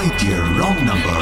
my dear wrong number.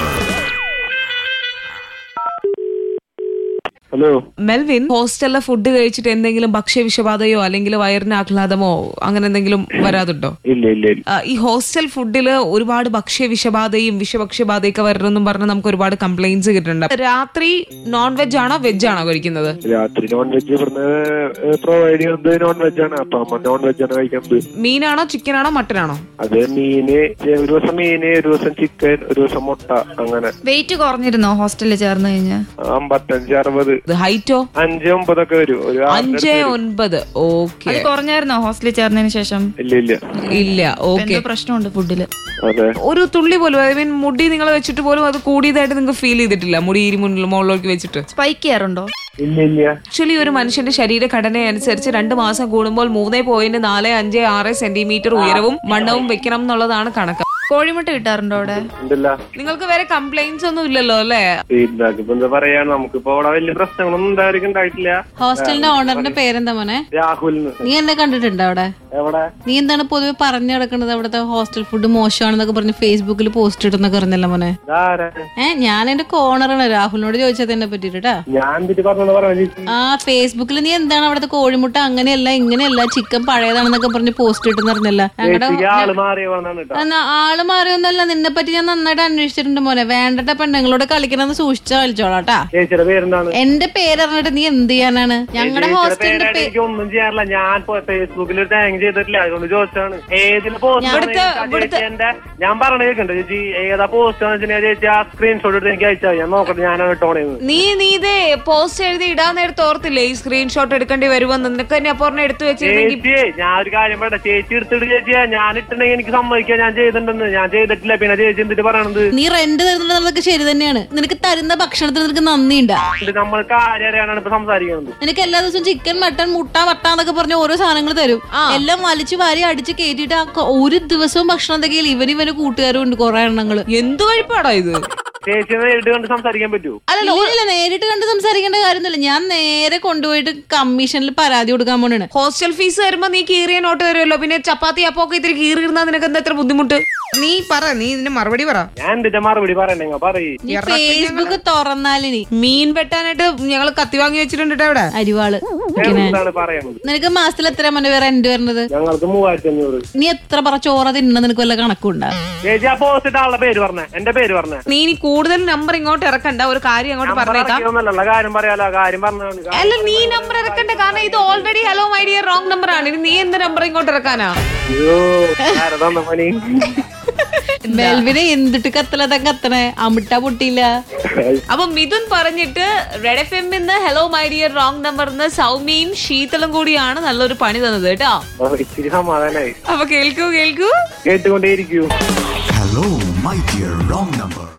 Hello Melvin ഹോസ്റ്റലിലെ food കഴിച്ചിട്ട് എന്തെങ്കിലും ഭക്ഷ്യവിഷബാധയോ അല്ലെങ്കിൽ വയറിന് ആഹ്ലാദമോ അങ്ങനെ എന്തെങ്കിലും വരാതുണ്ടോ ഇല്ല ഇല്ല ഇല്ല ആ, ഈ ഹോസ്റ്റൽ ഫുഡിൽ ഒരുപാട് ഭക്ഷ്യവിഷബാധയും വിഷഭക്ഷ്യബാധയൊക്കെ വരണമെന്നും പറഞ്ഞ് നമുക്ക് ഒരുപാട് കംപ്ലൈന്റ്സ് കിട്ടുന്നുണ്ട് രാത്രി നോൺ വെജ് ആണോ വെജ് ആണോ കഴിക്കുന്നത് രാത്രി നോൺ വെജ് ഇവിടുന്ന് പ്രൊവൈഡ് ചെയ്യുന്നത് നോൺ വെജ് ആണ് അപ്പൊ അമ്മ നോൺ വെജ് ആണ് കഴിക്കുന്നത് മീനാണോ ചിക്കൻ ആണോ മട്ടൻ ആണോ അത് മീന് ഒരു ദിവസം മീന് ഒരു ദിവസം ചിക്കൻ ഒരു ദിവസം മുട്ട അങ്ങനെ വെയിറ്റ് കുറഞ്ഞിരുന്നോ ഹോസ്റ്റലിൽ ചേർന്ന് കഴിഞ്ഞാൽ അമ്പത്തഞ്ച് അറുപത് ഹൈറ്റോ അഞ്ച് ഒമ്പതൊക്കെ വരും ഒരു ആറിന്റെ അഞ്ച് അടുത്ത് വരും. ഒൻപത് ഓക്കെ അത് കുറഞ്ഞായിരുന്നോ ഹോസ്റ്റലിൽ ചേർന്നതിന് ശേഷം ഇല്ല ഇല്ല ഇല്ല ഓക്കെ എന്തോ പ്രശ്നമുണ്ട് ഫുഡില് അതെ ഒരു തുള്ളി പോലും ഐ മീൻ മുടി നിങ്ങൾ വെച്ചിട്ട് പോലും അത് കൂടിയതായിട്ട് നിങ്ങൾക്ക് ഫീൽ ചെയ്തിട്ടില്ല മുടി ഇരി മുന്നിൽ മുകളിലേക്ക് വെച്ചിട്ട് സ്പൈക്ക് ചെയ്യാറുണ്ടോ ഇല്ല ഇല്ല ആക്ച്വലി ഒരു മനുഷ്യന്റെ ശരീരഘടന അനുസരിച്ച് രണ്ട് മാസം കൂടുമ്പോൾ മൂന്ന് പോയിന്റ് നാല് അഞ്ച് ആറ് സെന്റിമീറ്റർ ഉയരവും വണ്ണവും വെക്കണം എന്നുള്ളതാണ് കണക്ക് കോഴിമുട്ട കിട്ടാറുണ്ടോ അവിടെ ഉണ്ടല്ല നിങ്ങൾക്ക് വേറെ കംപ്ലൈന്റ്സ് ഒന്നും ഇല്ലല്ലോ അല്ലേ ഫീഡ്ബാക്ക് ഇപ്പൊ എന്താ പറയാ നമുക്കിപ്പോ അവിടെ വലിയ പ്രശ്നങ്ങളൊന്നും എന്തായാലും ഉണ്ടായിട്ടില്ല ഹോസ്റ്റലിന്റെ ഓണറിന്റെ പേരെന്താ മോനെ രാഹുലിന് നീ എന്നെ കണ്ടിട്ടുണ്ടോ അവിടെ എവിടെ നീ എന്താണ് പൊതുവെ പറഞ്ഞു കിടക്കുന്നത് അവിടുത്തെ ഹോസ്റ്റൽ ഫുഡ് മോശമാണെന്നൊക്കെ പറഞ്ഞ് ഫേസ്ബുക്കിൽ പോസ്റ്റ് ഇടുന്നൊക്കെ പറഞ്ഞല്ലോ മോനെ ഇതാരാ? ഏ ഞാൻ എന്റെ കോണറാണ് രാഹുലിനോട് ചോദിച്ചത് എന്നെ പറ്റിട്ടാ ഞാൻ എന്നിട്ട് പറഞ്ഞു പറയാ ചേച്ചി ആ ഫേസ്ബുക്കിൽ നീ എന്താണ് അവിടുത്തെ കോഴിമുട്ട അങ്ങനെയല്ല ഇങ്ങനെയല്ല ചിക്കൻ പഴയതാണെന്നൊക്കെ പറഞ്ഞ് പോസ്റ്റ് ഇട്ടെന്ന് പറഞ്ഞല്ല ഞങ്ങളുടെ ചേച്ചിക്ക് ആള് മാറിയ വന്നാണ് കേട്ടോ എന്നാ ആള് മാറിയൊന്നല്ല നിന്നെ പറ്റി ഞാൻ നന്നായിട്ട് അന്വേഷിച്ചിട്ടുണ്ട് മോനെ വേണ്ടട്ട പെണ്ണുങ്ങളോട് കളിക്കണമെന്ന് സൂക്ഷിച്ചാ കളിച്ചോളാട്ടാ ചേച്ചിയുടെ പേരെന്താണ് എന്റെ പേര് അറിഞ്ഞിട്ട് നീ എന്ത് ചെയ്യാനാണ് ഞങ്ങളുടെ ചേച്ചിയുടെ ഹോസ്റ്റലിന്റെ പേരായിട്ട് പേര് എനിക്ക് ഒന്നും ചെയ്യാറില്ല ഞാൻ ഫേസ്ബുക്കിൽ ടാഗ് ചെയ്തിട്ടില്ല അതുകൊണ്ട് ചോദിച്ചാണ് ഏതിൽ ഇവിടുത്തെ- പോസ്റ്റ് എന്റെ ഞാൻ പറഞ്ഞ കേൾക്കണ്ട ചേച്ചി ഏതാ പോസ്റ്റ് വെച്ചിട്ടുണ്ടെങ്കിൽ ചേച്ചി ആ സ്ക്രീൻഷോട്ട് എടുത്ത് എനിക്ക് അയച്ചാൽ ഞാൻ നോക്കട്ടെ ഞാനാണ് ഇട്ടോണേന്ന് നീ നീ ഇതേ പോസ്റ്റ് എഴുതി ഇടാൻ നേരത്തെ ഓർത്തില്ലേ ഈ സ്ക്രീൻഷോട്ട് എടുക്കേണ്ടി വരുമെന്ന് നിനക്ക് തന്നെ അപ്പൊ ഒരെണ്ണം എടുത്തു വെച്ചിരുന്നെങ്കിൽ ചേച്ചി ഞാൻ ഒരു കാര്യം പറയട്ടെ ചേച്ചി എടുത്തിട്ട് ചേച്ചിയെ ഞാൻ ഇട്ടുണ്ടെങ്കിൽ എനിക്ക് സമ്മതിക്കാം ഞാൻ ചെയ്തിട്ടുണ്ടെന്ന് ഞാൻ ചെയ്തിട്ടില്ല പിന്നെ ചേച്ചി എന്തിട്ട് പറയണത് നീ റെന്റ് തരുന്നുള്ളതൊക്കെ ശരി തന്നെയാണ് നിനക്ക് തരുന്ന ഭക്ഷണത്തിന് നിനക്ക് നന്ദിയുണ്ടാ ഇത് നമ്മൾ കാര്യം അറിയാനാണ് ഇപ്പൊ സംസാരിക്കുന്നത് നിനക്ക് എല്ലാ ദിവസവും ചിക്കൻ മട്ടൺ മുട്ട വട്ട എന്നൊക്കെ പറഞ്ഞ ഓരോ സാധനങ്ങൾ തരും എല്ലാം വലിച്ചു വാരി അടിച്ച് കയറ്റിട്ട് ആ ക- ഒരു ദിവസവും ഭക്ഷണം തികയിൽ ഇവന് ഇവന് കൂട്ടുകാരും ഉണ്ട് കുറെ എണ്ണങ്ങള് എന്തു കഴിപ്പാടാ ഇത് ചേച്ചി നേരിട്ട് കണ്ട് സംസാരിക്കാൻ പറ്റുമോ ഇല്ല, ഇല്ല, നേരിട്ട് കണ്ട് സംസാരിക്കേണ്ട കാര്യമൊന്നുമില്ല ഞാൻ നേരെ കൊണ്ടുപോയിട്ട് കമ്മീഷനിൽ പരാതി കൊടുക്കാൻ പോണാണ് ഹോസ്റ്റൽ ഫീസ് വരുമ്പോ നീ കീറിയ നോട്ട് തരുമല്ലോ പിന്നെ ചപ്പാത്തി അപ്പൊക്കെ ഇത്തിരി കീറിയിരുന്നാ നിനക്ക് എന്താ എത്ര ബുദ്ധിമുട്ട് നീ പറ നീ ഇതിന് മറുപടി പറ ഞാൻ എന്തിന്റെ മറുപടി പറയണ്ടെങ്കിൽ പറയ് നീ ഫേസ്ബുക്ക് തുറന്നാലിനി മീൻ വെട്ടാനായിട്ട് ഞങ്ങൾ കത്തി വാങ്ങി വെച്ചിട്ടുണ്ട് ട്ടോ ഇവിടെ അരിവാള് എന്താണ് പറയണത് നിനക്ക് മാസത്തിൽ എത്ര മണി വരെ റെന്റ് വരുന്നത് ഞങ്ങൾക്ക് മൂവായിരത്തി അഞ്ഞൂറ് നീ എത്ര പറ ചോറ തിന്നണ നിനക്ക് വല്ല കണക്കുണ്ടാ ചേച്ചി ആ പോസ്റ്റ് ഇട്ട ആളുടെ പേര് പറഞ്ഞേ എന്റെ പേര് പറഞ്ഞേ നീ ഇനി കൂടുതൽ നമ്പർ ഇങ്ങോട്ട് ഇറക്കണ്ട ഒരു കാര്യം അങ്ങോട്ട് പറഞ്ഞേക്കാം ഒന്നല്ല കാര്യം പറയാലോ കാര്യം പറഞ്ഞാണ് അല്ല നീ നമ്പർ ഇറക്കണ്ട കാരണം ഇത് already hello my dear wrong number ആണ് ഇനി നീ എന്ത് നമ്പർ ഇങ്ങോട്ട് ഇറക്കാനാ അയ്യോ ആരാ തന്ന പണി മെൽവിനെ എന്തിട്ട് കത്തലതാ കത്തണേ അമിട്ട പൊട്ടിയില്ല അപ്പൊ മിഥുൻ പറഞ്ഞിട്ട് റെഡ് എഫ് എം നിന്ന് hello my dear wrong number സൗമ്യയും ശീതളും കൂടിയാണ് നല്ലൊരു പണി തന്നത് കേട്ടോ അപ്പൊ ഇച്ചിരി സമാധാനായി അപ്പൊ കേൾക്കൂ കേൾക്കൂ കേട്ടുകൊണ്ടേയിരിക്കൂ Hello, my dear wrong number.